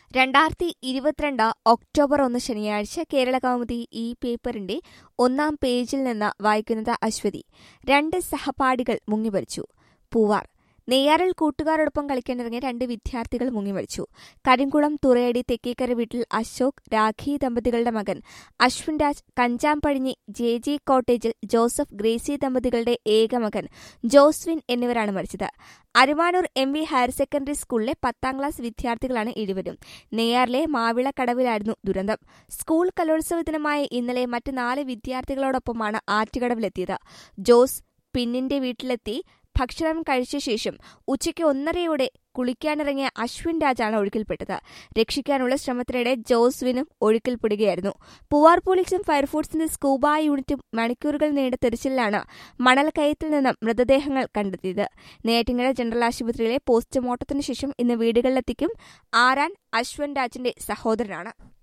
രണ്ടായിരത്തി ഇരുപത്തിരണ്ട് ഒക്ടോബർ ഒന്ന് ശനിയാഴ്ച കേരള കൗമുദി ഈ പേപ്പറിന്റെ ഒന്നാം പേജിൽ നിന്ന് വായിക്കുന്നത് അശ്വതി രണ്ട് സഹപാഠികൾ മുങ്ങിമരിച്ചു പൂവാർ നെയ്യാറിൽ കൂട്ടുകാരോടൊപ്പം കളിക്കാനിറങ്ങിയ രണ്ട് വിദ്യാർത്ഥികൾ മുങ്ങിമരിച്ചു കരിങ്കുളം തുറയടി തെക്കേക്കര വീട്ടിൽ അശോക് രാഖി ദമ്പതികളുടെ മകൻ അശ്വിൻ രാജ് കഞ്ചാംപഴിഞ്ഞി ജെ ജി കോട്ടേജിൽ ജോസഫ് ഗ്രേസി ദമ്പതികളുടെ ഏക മകൻ ജോസ്വിൻ എന്നിവരാണ് മരിച്ചത് Arumanoor M V higher secondary സ്കൂളിലെ പത്താം ക്ലാസ് വിദ്യാർത്ഥികളാണ് ഇരുവരും നെയ്യാറിലെ മാവിളക്കടവിലായിരുന്നു ദുരന്തം സ്കൂൾ കലോത്സവ ദിനമായ ഇന്നലെ മറ്റ് നാല് വിദ്യാർത്ഥികളോടൊപ്പമാണ് ആറ്റുകടവിലെത്തിയത് ജോസ് പിന്നിന്റെ വീട്ടിലെത്തി ഭക്ഷണം കഴിച്ച ശേഷം ഉച്ചയ്ക്ക് ഒന്നരയോടെ കുളിക്കാനിറങ്ങിയ അശ്വിൻ രാജാണ് ഒഴുക്കിൽപ്പെട്ടത് രക്ഷിക്കാനുള്ള ശ്രമത്തിനിടെ ജോസ്വിനും ഒഴുക്കിൽപ്പെടുകയായിരുന്നു പൂവാർ പോലീസും ഫയർഫോഴ്സിന്റെ സ്കൂബ യൂണിറ്റും മണിക്കൂറുകൾ നീണ്ട തെരച്ചിലാണ് മണൽ കയത്തിൽ നിന്നും മൃതദേഹങ്ങൾ കണ്ടെത്തിയത് നെയ്യാറ്റിങ്ങര ജനറൽ ആശുപത്രിയിലെ പോസ്റ്റ്മോർട്ടത്തിനു ശേഷം ഇന്ന് വീടുകളിലെത്തിക്കും ആരാൻ അശ്വൻ രാജിന്റെ സഹോദരനാണ്